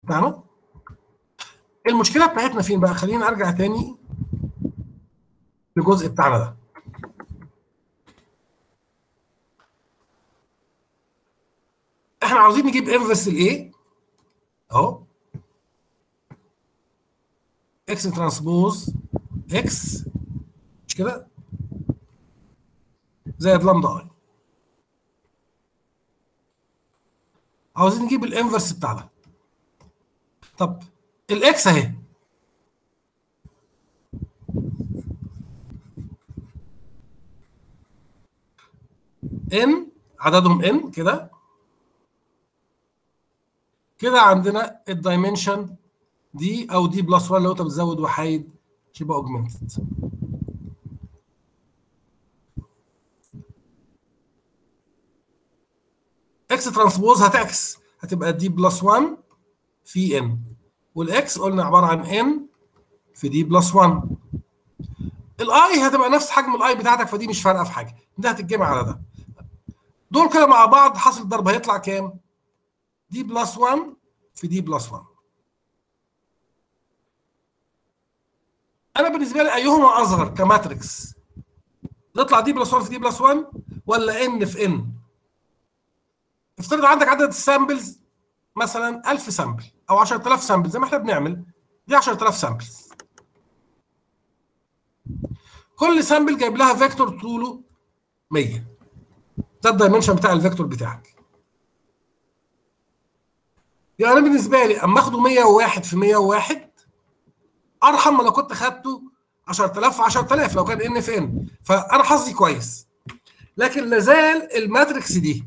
بتاعنا المشكله بتاعتنا فين بقى خلينا ارجع تاني للجزء بتاعنا ده احنا عاوزين نجيب انفرس الايه اهو اكس ترانسبوز اكس مش كده زائد لامدا اي عاوزين نجيب الانفرس بتاع ده طب الاكس اهي ان عددهم ان كده كده عندنا الدايمنشن دي او دي بلس 1 لو انت بتزود وحيد يبقى اوجمنتد اكس ترانسبوز هتعكس هتبقى دي بلس 1 في ان والاكس قلنا عباره عن ان في دي بلس 1 الاي هتبقى نفس حجم الاي بتاعتك فدي مش فارقه في حاجه ده هتتجمع على ده دول كده مع بعض حاصل الضرب هيطلع كام؟ دي بلس 1 في دي بلس 1 انا بالنسبه لي ايهما اصغر كماتريكس تطلع دي بلس 1 في دي بلس 1 ولا ان في ان افترض عندك عدد السامبلز مثلا 1000 سامبل او 10000 سامبل زي ما احنا بنعمل دي 10000 سامبلز كل سامبل جايب لها فيكتور طوله 100 ده الدايمنشن بتاع الفيكتور بتاعك يعني انا بالنسبه لي اما اخده 101 في 101 ارحم ما لو كنت خدته 10000 في 10000 لو كان ان في ان فانا حظي كويس لكن لازال الماتريكس دي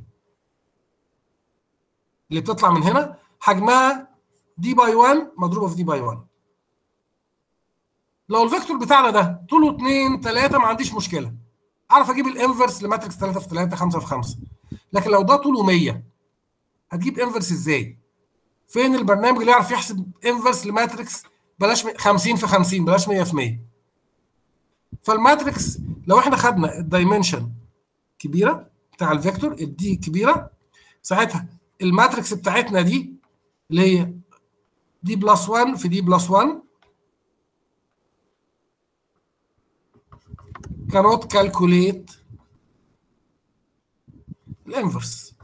اللي بتطلع من هنا حجمها دي باي 1 مضروبه في دي باي 1 لو الفيكتور بتاعنا ده طوله 2 3 ما عنديش مشكله اعرف اجيب الانفرس لماتريكس 3 في 3 5 في 5 لكن لو ده طوله 100 هتجيب انفرس ازاي؟ فين البرنامج اللي يعرف يحسب انفرس لماتريكس بلاش 50 في 50 بلاش 100 في 100 فالماتريكس لو احنا خدنا الدايمنشن كبيره بتاع الفيكتور الدي كبيره ساعتها الماتريكس بتاعتنا دي اللي هي دي بلس 1 في دي بلس 1 cannot calculate الانفرس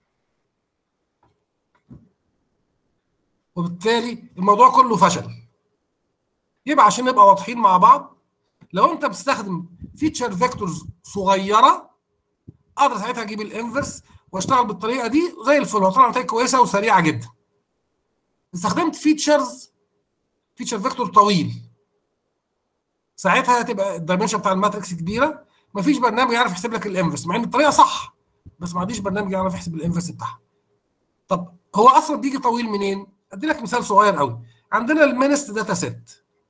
وبالتالي الموضوع كله فشل يبقى عشان نبقى واضحين مع بعض لو انت بتستخدم فيتشر فيكتورز صغيره اقدر ساعتها اجيب الانفرس واشتغل بالطريقه دي زي الفل وهطلع نتائج كويسه وسريعه جدا استخدمت فيتشرز فيتشر فيكتور طويل ساعتها هتبقى الدايمنشن بتاع الماتريكس كبيره مفيش برنامج يعرف يحسب لك الانفرس مع ان الطريقه صح بس ما عنديش برنامج يعرف يحسب الانفرس بتاعها طب هو اصلا بيجي طويل منين ادي لك مثال صغير قوي عندنا المينست داتا سيت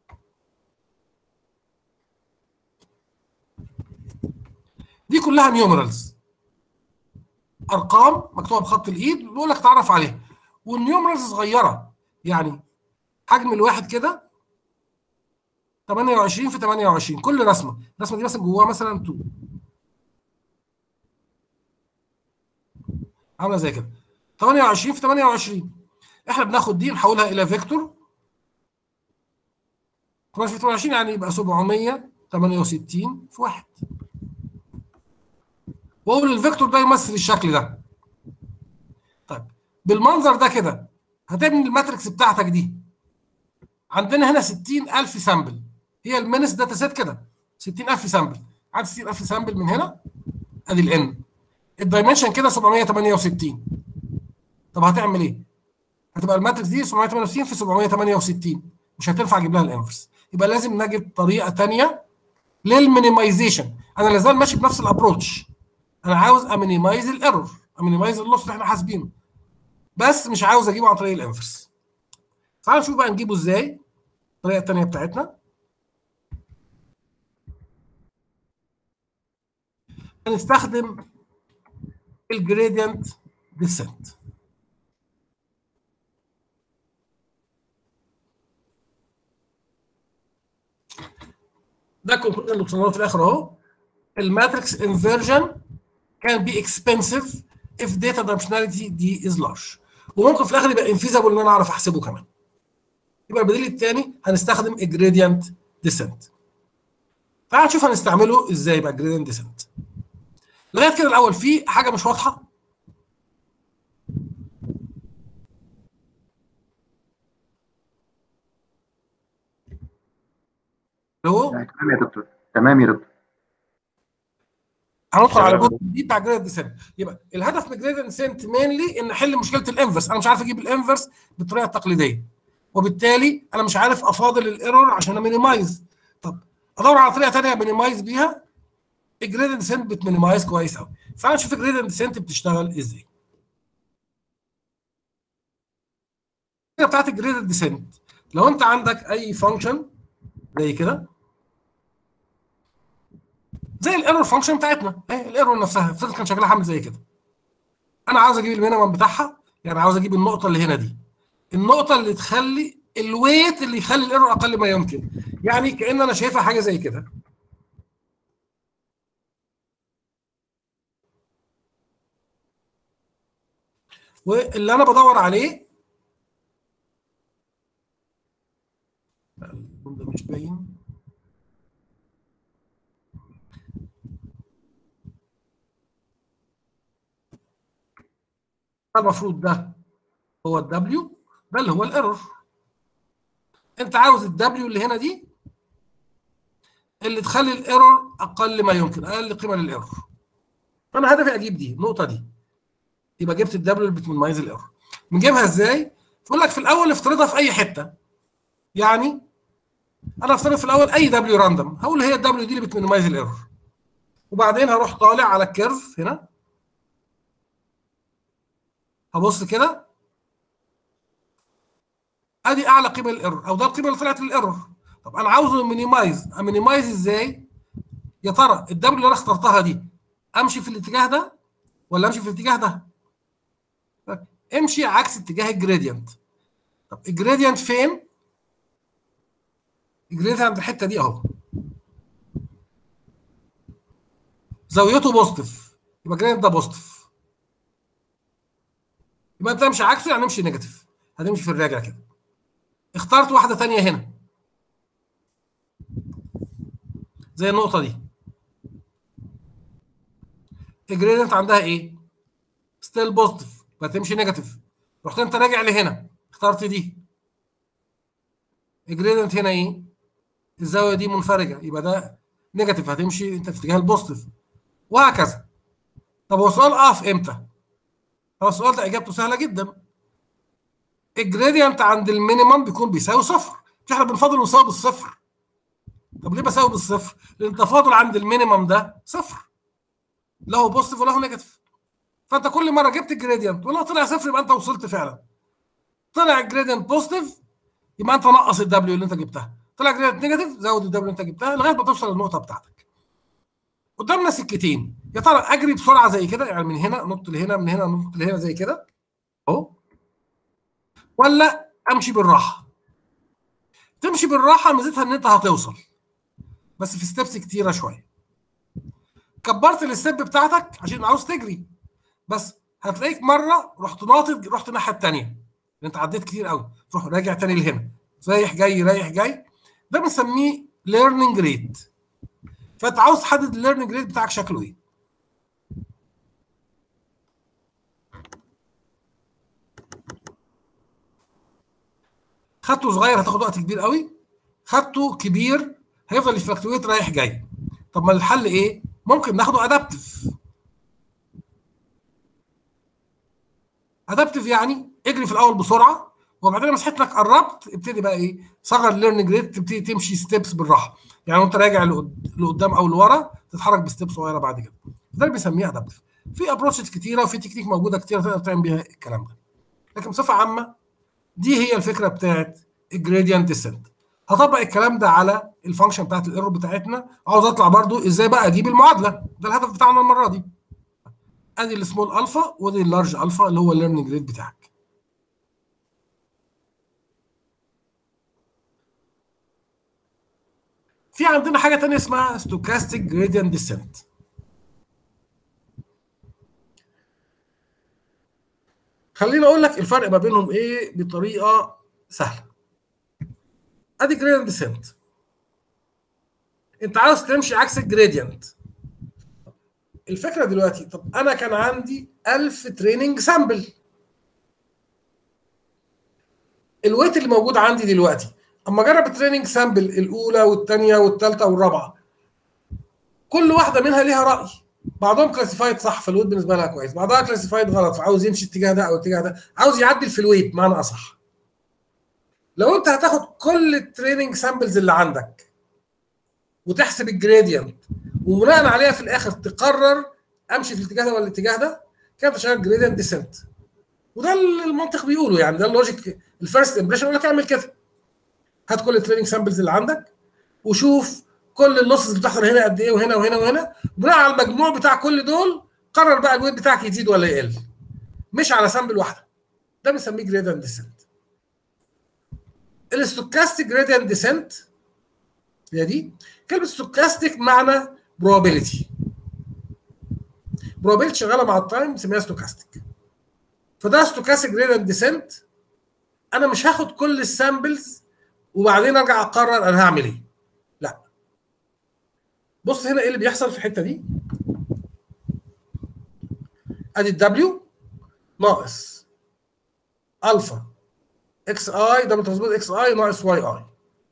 دي كلها نيومرالز ارقام مكتوبه بخط الايد بيقول لك تعرف عليها والنيومرالز صغيره يعني حجم الواحد كده 28 في 28 كل رسمه الرسمه دي مثلا جواها مثلا 2 عامله زي كده 28 في 28 احنا بناخد دي نحولها الى فيكتور 12 في 28 يعني يبقى 768 في 1 واقول الفيكتور ده يمثل الشكل ده طيب بالمنظر ده كده هتبني الماتريكس بتاعتك دي عندنا هنا 60000 سامبل هي المينس داتا سيت كده 60000 سامبل عدد 60000 سامبل من هنا ادي الان الدايمنشن كده 768 طب هتعمل ايه؟ هتبقى الماتريكس دي 768 في 768 مش هتنفع اجيب لها الانفرس يبقى لازم نجد طريقه ثانيه للمينيمايزيشن انا لازال ماشي بنفس الابروتش انا عاوز امينيمايز الايرور امينيمايز اللوس اللي احنا حاسبينه بس مش عاوز اجيبه عن طريق الانفرس تعالوا نشوف بقى نجيبه ازاي الطريقه الثانيه بتاعتنا هنستخدم الجريدينت ديسنت ده كونكلوجن اللي وصلنا له في الاخر اهو الماتريكس انفيرجن can be expensive if data dimensionality d is large وممكن في الاخر يبقى انفيزابل ان انا اعرف احسبه كمان يبقى البديل الثاني هنستخدم جريدينت ديسنت تعال نشوف هنستعمله ازاي بقى جريدينت ديسنت لغايه كده الاول في حاجه مش واضحه هو تمام يا دكتور تمام يا دكتور هندخل على الجزء دي بتاع جريدينت ديسنت يبقى الهدف من جريدينت ديسنت مينلي ان احل مشكله الانفرس انا مش عارف اجيب الانفرس بالطريقه التقليديه وبالتالي انا مش عارف افاضل الايرور عشان امينيمايز طب ادور على طريقه ثانيه امينيمايز بيها الجريدينت ديسنت بتمينيمايز كويس قوي فانا نشوف الجريدينت ديسنت بتشتغل ازاي بتاعت الجريدينت ديسنت لو انت عندك اي فانكشن زي كده زي الايرور فانكشن بتاعتنا اهي الايرور نفسها افترض كان شكلها عامل زي كده انا عاوز اجيب المينيمم بتاعها يعني عاوز اجيب النقطه اللي هنا دي النقطه اللي تخلي الويت اللي يخلي الايرور اقل ما يمكن يعني كان انا شايفها حاجه زي كده واللي انا بدور عليه لا، اللون ده مش باين المفروض ده هو الدبليو ده اللي هو الايرور انت عاوز الدبليو اللي هنا دي اللي تخلي الايرور اقل ما يمكن اقل قيمه للايرور فانا هدفي اجيب دي النقطه دي يبقى جبت الدبليو اللي بتميز الايرور بنجيبها ازاي بقول لك في الاول افترضها في اي حته يعني انا افترض في الاول اي دبليو راندوم هقول هي الدبليو دي اللي بتميز الايرور وبعدين هروح طالع على الكيرف هنا هبص كده ادي اعلى قيمه للايرور او ده القيمه اللي طلعت للايرور طب انا عاوزه مينيمايز امينيمايز ازاي يا ترى الدبليو اللي انا اخترتها دي امشي في الاتجاه ده ولا امشي في الاتجاه ده امشي عكس اتجاه الجريدينت طب الجريدينت فين الجريدينت عند الحته دي اهو زاويته بوزيتيف يبقى الجريدينت ده بوزيتيف يبقى انت تمشي عكسه يعني نمشي نيجاتيف هتمشي في الراجع كده اخترت واحده ثانيه هنا زي النقطه دي الجريدينت عندها ايه ستيل بوزيتيف فتمشي نيجاتيف رحت انت راجع لهنا اخترت دي الجريدينت هنا ايه الزاويه دي منفرجه يبقى ده نيجاتيف هتمشي انت في اتجاه البوزيتيف وهكذا طب هو السؤال اقف امتى هو السؤال ده اجابته سهله جدا الجريدينت عند المينيمم بيكون بيساوي صفر مش احنا بنفاضل ونساوي بالصفر طب ليه بساوي بالصفر؟ لان التفاضل عند المينيمم ده صفر لا هو بوزيتيف ولا هو نيجاتيف فانت كل مره جبت الجريدينت ولو طلع صفر يبقى انت وصلت فعلا طلع الجريدينت بوزيتيف يبقى انت نقص الدبليو اللي انت جبتها طلع الجريدينت نيجاتيف زود الدبليو اللي انت جبتها لغايه ما توصل للنقطه بتاعتك قدامنا سكتين يا ترى اجري بسرعه زي كده يعني من هنا نط لهنا من هنا نط لهنا زي كده اهو ولا امشي بالراحه تمشي بالراحه ميزتها ان انت هتوصل بس في ستيبس كتيره شويه كبرت الستيب بتاعتك عشان عاوز تجري بس هتلاقيك مره رحت ناطط رحت الناحيه الثانيه انت عديت كتير قوي تروح راجع تاني لهنا رايح جاي رايح جاي ده بنسميه ليرنينج ريت فانت عاوز تحدد الليرنينج ريت بتاعك شكله ايه خدته صغير هتاخد وقت كبير قوي خدته كبير هيفضل يفلكتويت رايح جاي طب ما الحل ايه ممكن ناخده ادابتيف ادابتيف يعني اجري في الاول بسرعه وبعدين لما مسحتك قربت ابتدي بقى ايه صغر الليرنينج ريت تبتدي تمشي ستيبس بالراحه يعني وانت راجع لقدام او لورا تتحرك بستيب صغيره بعد كده ده اللي بنسميه ادابتيف في ابروتشز كتيره وفي تكنيك موجوده كتيره تقدر تعمل بيها الكلام ده لكن بصفه عامه دي هي الفكره بتاعت الجريدينت ديسنت هطبق الكلام ده على الفانكشن بتاعت الايرور بتاعتنا عاوز اطلع برضو ازاي بقى اجيب المعادله ده الهدف بتاعنا المره دي ادي السمول الفا ودي اللارج الفا اللي هو الليرنينج ريت بتاعك في عندنا حاجه ثانيه اسمها ستوكاستيك جريدينت ديسنت خليني اقول لك الفرق ما بينهم ايه بطريقه سهله ادي جريدينت ديسنت انت عاوز تمشي عكس الجريدينت الفكره دلوقتي طب انا كان عندي 1000 تريننج سامبل الويت اللي موجود عندي دلوقتي اما اجرب التريننج سامبل الاولى والثانيه والثالثه والرابعه كل واحده منها ليها راي بعضهم كلاسيفايد صح فالويت بالنسبه لها كويس بعضها كلاسيفايد غلط فعاوز يمشي الاتجاه ده او الاتجاه ده عاوز يعدل في الويت معنى اصح لو انت هتاخد كل التريننج سامبلز اللي عندك وتحسب الجريدينت وبناء عليها في الاخر تقرر امشي في الاتجاه ده ولا الاتجاه ده كده انت شغال جريدينت ديسنت وده اللي المنطق بيقوله يعني ده اللوجيك الفيرست امبريشن يقول لك اعمل كده هات كل التريننج سامبلز اللي عندك وشوف كل اللوسز اللي بتحصل هنا قد ايه وهنا وهنا وهنا بناء على المجموع بتاع كل دول قرر بقى الويت بتاعك يزيد ولا يقل مش على سامبل واحده ده بنسميه جريدينت ديسنت الاستوكاستيك جريدينت ديسنت هي دي كلمه ستوكاستيك معنى probability probability شغاله مع التايم بنسميها ستوكاستيك فده ستوكاستيك جريدينت ديسنت انا مش هاخد كل السامبلز وبعدين ارجع اقرر انا هعمل ايه لا بص هنا ايه اللي بيحصل في الحته دي ادي الدبليو ناقص الفا اكس اي دبل ترانسبوز اكس اي ناقص واي اي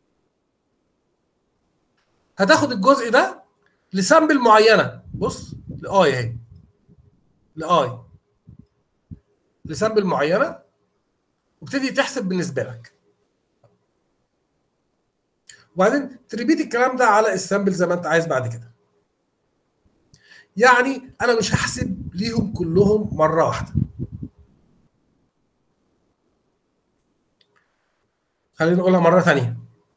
هتاخد الجزء ده لسامبل معينه بص لاي اهي لاي لسامبل معينه وابتدي تحسب بالنسبه لك وبعدين تريبيت الكلام ده على السامبل زي ما انت عايز بعد كده يعني انا مش هحسب ليهم كلهم مره واحده خلينا نقولها مره ثانيه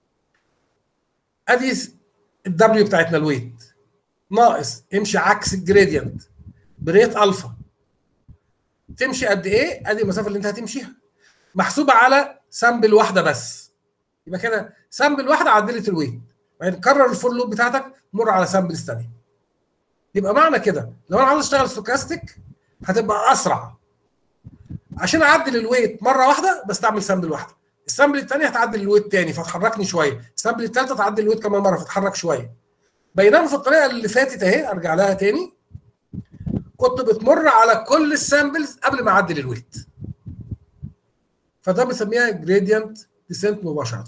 ادي الدبليو بتاعتنا الويت ناقص امشي عكس الجريدينت بريت الفا تمشي قد ايه ادي المسافه اللي انت هتمشيها محسوبه على سامبل واحده بس يبقى كده سامبل واحده عدلت الويت بعدين كرر الفور لوب بتاعتك مر على سامبلز ثانيه يبقى معنى كده لو انا عاوز اشتغل ستوكاستيك هتبقى اسرع عشان اعدل الويت مره واحده بستعمل سامبل واحده السامبل الثانيه هتعدل الويت تاني فتحركني شويه السامبل الثالثه تعدل الويت كمان مره فتحرك شويه بينما في الطريقه اللي فاتت اهي ارجع لها تاني كنت بتمر على كل السامبلز قبل ما اعدل الويت فده بنسميها جريدينت ديسنت مباشره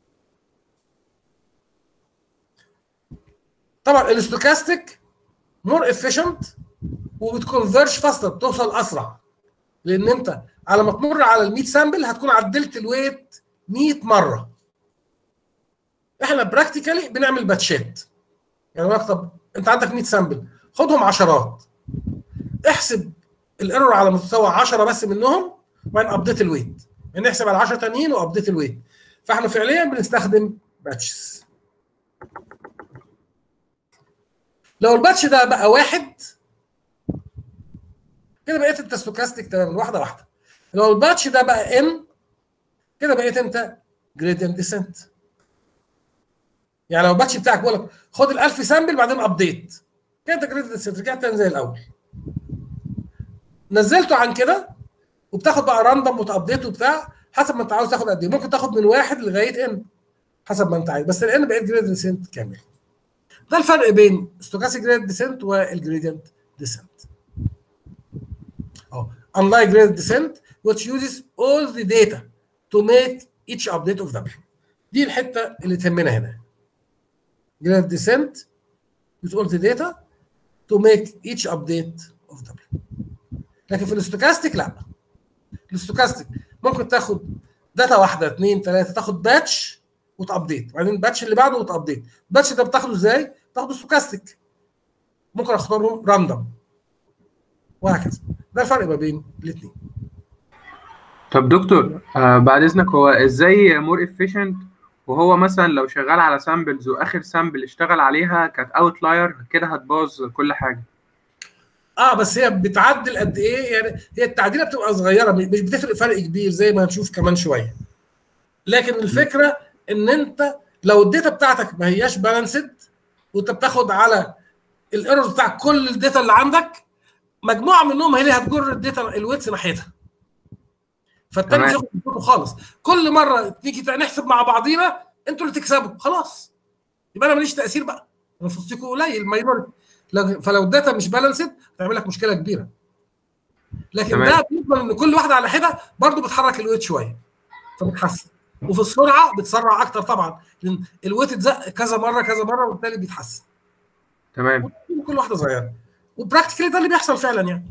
طبعا الاستوكاستيك مور افيشنت وبتكونفيرج فاستر بتوصل اسرع لان انت على ما تمر على ال 100 سامبل هتكون عدلت الويت 100 مره احنا براكتيكالي بنعمل باتشات يعني بقى طب انت عندك 100 سامبل خدهم عشرات احسب الايرور على مستوى 10 بس منهم وبعدين ابديت الويت يعني نحسب على 10 تانيين وابديت الويت فاحنا فعليا بنستخدم باتشز لو الباتش ده بقى واحد كده بقيت انت ستوكاستيك تماما واحده واحده لو الباتش ده بقى ان كده بقيت انت جريدينت ديسنت يعني لو الباتش بتاعك بيقول لك خد ال 1000 سامبل بعدين ابديت كده انت جريدينت ديسنت رجعت تاني زي الاول نزلته عن كده وبتاخد بقى راندوم وتابديت وبتاع حسب ما انت عاوز تاخد قد ايه ممكن تاخد من واحد لغايه ان حسب ما انت عايز بس الان بقيت جريدينت ديسنت كامل ده الفرق بين ستوكاستيك جريدينت ديسنت والجريدينت ديسنت Oh, unlike gradient descent, which uses all the data to make each update of W. دي الحتة اللي تهمنا هنا. Gradient descent use all the data to make each update of W. لكن في الاستوكاستيك لا. الاستوكاستيك ممكن تاخد داتا واحدة اثنين ثلاثة تاخد باتش وتابديت وبعدين الباتش اللي بعده وتابديت. الباتش ده بتاخده ازاي؟ تاخده ستوكاستيك. ممكن اختارهم راندوم وهكذا. ده الفرق ما بين الاثنين طب دكتور آه بعد اذنك هو ازاي مور افيشنت وهو مثلا لو شغال على سامبلز واخر سامبل اشتغل عليها كانت اوتلاير كده هتبوظ كل حاجه اه بس هي بتعدل قد ايه يعني هي التعديله بتبقى صغيره مش بتفرق فرق كبير زي ما هنشوف كمان شويه لكن الفكره ان انت لو الداتا بتاعتك ما هياش بالانسد وانت بتاخد على الايرور بتاع كل الداتا اللي عندك مجموعه منهم هي اللي هتجر الداتا الويتس ناحيتها فالتاني مش تمام. هياخد فرصته خالص كل مره تيجي نحسب مع بعضينا انتوا اللي تكسبوا خلاص يبقى انا ماليش تاثير بقى انا فلوسكم قليل ماينورتي لو- فلو الداتا مش بالانسد هتعمل لك مشكله كبيره لكن تمام. ده بيضمن ان كل واحده على حده برضه بتحرك الويت شويه فبتحسن وفي السرعه بتسرع اكتر طبعا لان الويت اتزق كذا مره كذا مره وبالتالي بيتحسن تمام كل واحده صغيره وبراكتيكلي ده اللي بيحصل فعلا يعني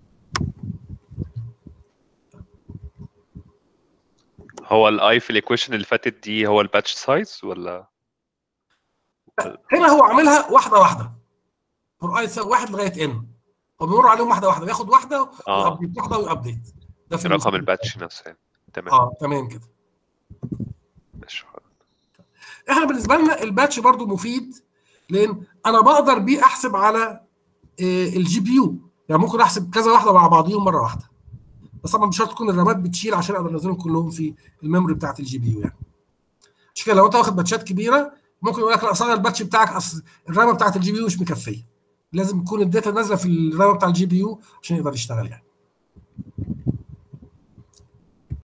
هو الاي في الايكويشن اللي فاتت دي هو الباتش سايز ولا هنا هو عاملها واحده واحده فور اي تساوي واحد لغايه ان هو بيمر عليهم واحده واحده بياخد واحده اه ويابديت واحده ويابديت ده في رقم المثال. الباتش نفسه يعني. تمام اه تمام كده ماشي احنا بالنسبه لنا الباتش برضو مفيد لان انا بقدر بيه احسب على الجي بي يو يعني ممكن احسب كذا واحده مع بعضيهم مره واحده بس طبعا مش شرط تكون الرامات بتشيل عشان اقدر انزلهم كلهم في الميموري بتاعت الجي بي يو يعني عشان كده لو انت واخد باتشات كبيره ممكن يقول لك لا اصل الباتش بتاعك اصل الرامه بتاعت الجي بي يو مش مكفيه لازم يكون الداتا نازله في الرامه بتاع الجي بي يو عشان يقدر يشتغل يعني